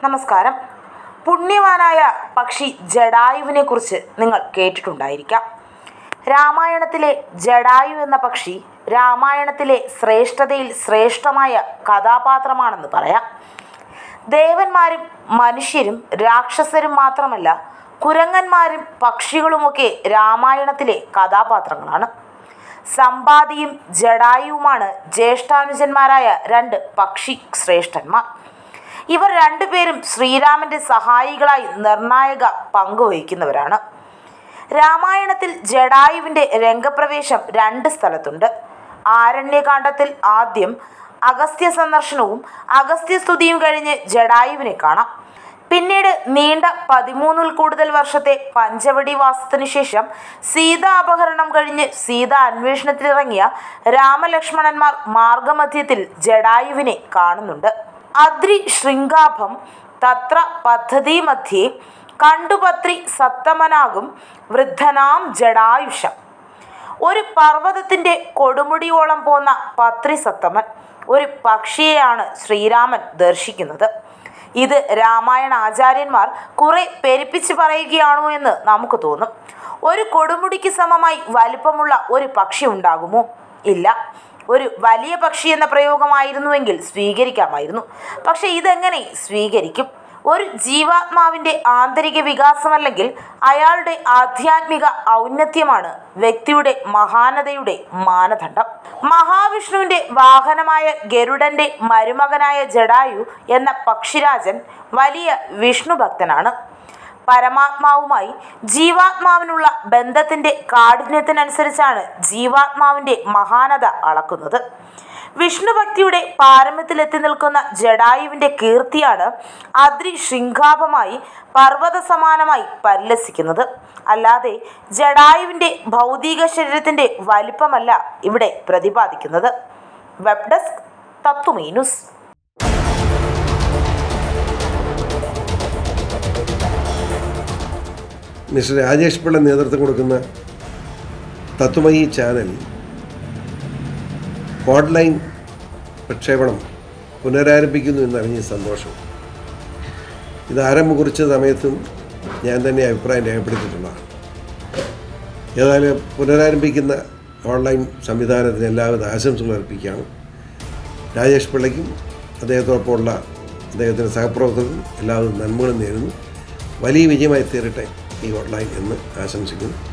നമസ്കാരം പുണ്യവാനായ പക്ഷി ജഡായുവിനെ കുറിച്ച് നിങ്ങൾ കേട്ടിട്ടുണ്ടായിരിക്കാം രാമായണത്തിലെ ജഡായു എന്ന പക്ഷി രാമായണത്തിലെ ശ്രേഷ്ഠതയിൽ ശ്രേഷ്ഠമായ കഥാപാത്രമാണെന്ന് പറയാം ദേവന്മാരും മനുഷ്യരും രാക്ഷസരും മാത്രമല്ല കുരങ്ങന്മാരും പക്ഷികളുമൊക്കെ രാമായണത്തിലെ കഥാപാത്രങ്ങളാണ് സമ്പാദിയും ജഡായുവുമാണ് ജ്യേഷ്ഠാനുജന്മാരായ രണ്ട് പക്ഷി ശ്രേഷ്ഠന്മാർ ഇവർ രണ്ടുപേരും ശ്രീരാമന്റെ സഹായികളായി നിർണായക പങ്കുവഹിക്കുന്നവരാണ് രാമായണത്തിൽ ജഡായുവിൻ്റെ രംഗപ്രവേശം രണ്ട് സ്ഥലത്തുണ്ട് ആരണ്യകാണ്ഡത്തിൽ ആദ്യം അഗസ്ത്യ സന്ദർശനവും അഗസ്ത്യസ്തുതിയും കഴിഞ്ഞ് ജഡായുവിനെ കാണാം പിന്നീട് നീണ്ട പതിമൂന്നിൽ കൂടുതൽ വർഷത്തെ പഞ്ചവടി വാസത്തിനു ശേഷം സീത അപഹരണം കഴിഞ്ഞ് സീത അന്വേഷണത്തിനിറങ്ങിയ രാമലക്ഷ്മണന്മാർ മാർഗമധ്യത്തിൽ ജഡായുവിനെ കാണുന്നുണ്ട് അദ്രി ശൃംഗാഭം തത്ര പദ്ധതി മധ്യേ കണ്ടുപത്രി സത്തമനാകും വൃദ്ധനാം ജഡായുഷം ഒരു പർവ്വതത്തിൻ്റെ കൊടുമുടിയോളം പോന്ന പത്രി സത്തമൻ ഒരു പക്ഷിയെയാണ് ശ്രീരാമൻ ദർശിക്കുന്നത് ഇത് രാമായണ ആചാര്യന്മാർ കുറെ പെരുപ്പിച്ച് പറയുകയാണോ എന്ന് നമുക്ക് തോന്നും ഒരു കൊടുമുടിക്ക് സമമായി വലിപ്പമുള്ള ഒരു പക്ഷി ഉണ്ടാകുമോ ഇല്ല ഒരു വലിയ പക്ഷി എന്ന പ്രയോഗമായിരുന്നുവെങ്കിൽ സ്വീകരിക്കാമായിരുന്നു പക്ഷെ ഇതെങ്ങനെ സ്വീകരിക്കും ഒരു ജീവാത്മാവിൻ്റെ ആന്തരിക വികാസമല്ലെങ്കിൽ അയാളുടെ ആധ്യാത്മിക ഔന്നത്യമാണ് വ്യക്തിയുടെ മഹാനതയുടെ മാനദണ്ഡം മഹാവിഷ്ണുവിൻ്റെ വാഹനമായ ഗരുഡന്റെ മരുമകനായ ജഡായു എന്ന പക്ഷിരാജൻ വലിയ വിഷ്ണു ഭക്തനാണ് പരമാത്മാവുമായി ജീവാത്മാവിനുള്ള ബന്ധത്തിൻ്റെ കാഠിന്യത്തിനനുസരിച്ചാണ് ജീവാത്മാവിൻ്റെ മഹാനത അളക്കുന്നത് വിഷ്ണുഭക്തിയുടെ പാരമ്യത്തിലെത്തി നിൽക്കുന്ന ജഡായുവിൻ്റെ കീർത്തിയാണ് അദ്രി ശൃംഖാപമായി പർവ്വത സമാനമായി പരിലസിക്കുന്നത് അല്ലാതെ ജഡായുവിൻ്റെ ഭൗതിക ശരീരത്തിൻ്റെ വലിപ്പമല്ല ഇവിടെ പ്രതിപാദിക്കുന്നത് വെബ് ഡെസ്ക് തത്തുമീനുസ് മിസ്റ്റർ രാജേഷ് പിള്ള നേതൃത്വം കൊടുക്കുന്ന തത്വമയി ചാനൽ ഓൺലൈൻ പ്രക്ഷേപണം പുനരാരംഭിക്കുന്നു എന്നറിഞ്ഞ സന്തോഷം ഇത് ആരംഭം കുറിച്ച സമയത്തും ഞാൻ തന്നെ അഭിപ്രായം രേഖപ്പെടുത്തിയിട്ടുള്ളതാണ് ഏതായാലും പുനരാരംഭിക്കുന്ന ഓൺലൈൻ സംവിധാനത്തിന് എല്ലാവിധ ആശംസകൾ അർപ്പിക്കുകയാണ് രാജേഷ് പിള്ളയ്ക്കും അദ്ദേഹത്തോടൊപ്പമുള്ള അദ്ദേഹത്തിൻ്റെ സഹപ്രവർത്തകർക്കും എല്ലാവിധ നന്മകളും നേരുന്നു വലിയ വിജയമായി തീരട്ടെ ഈ ഓൺലൈൻ എന്ന് ആശംസിക്കുന്നു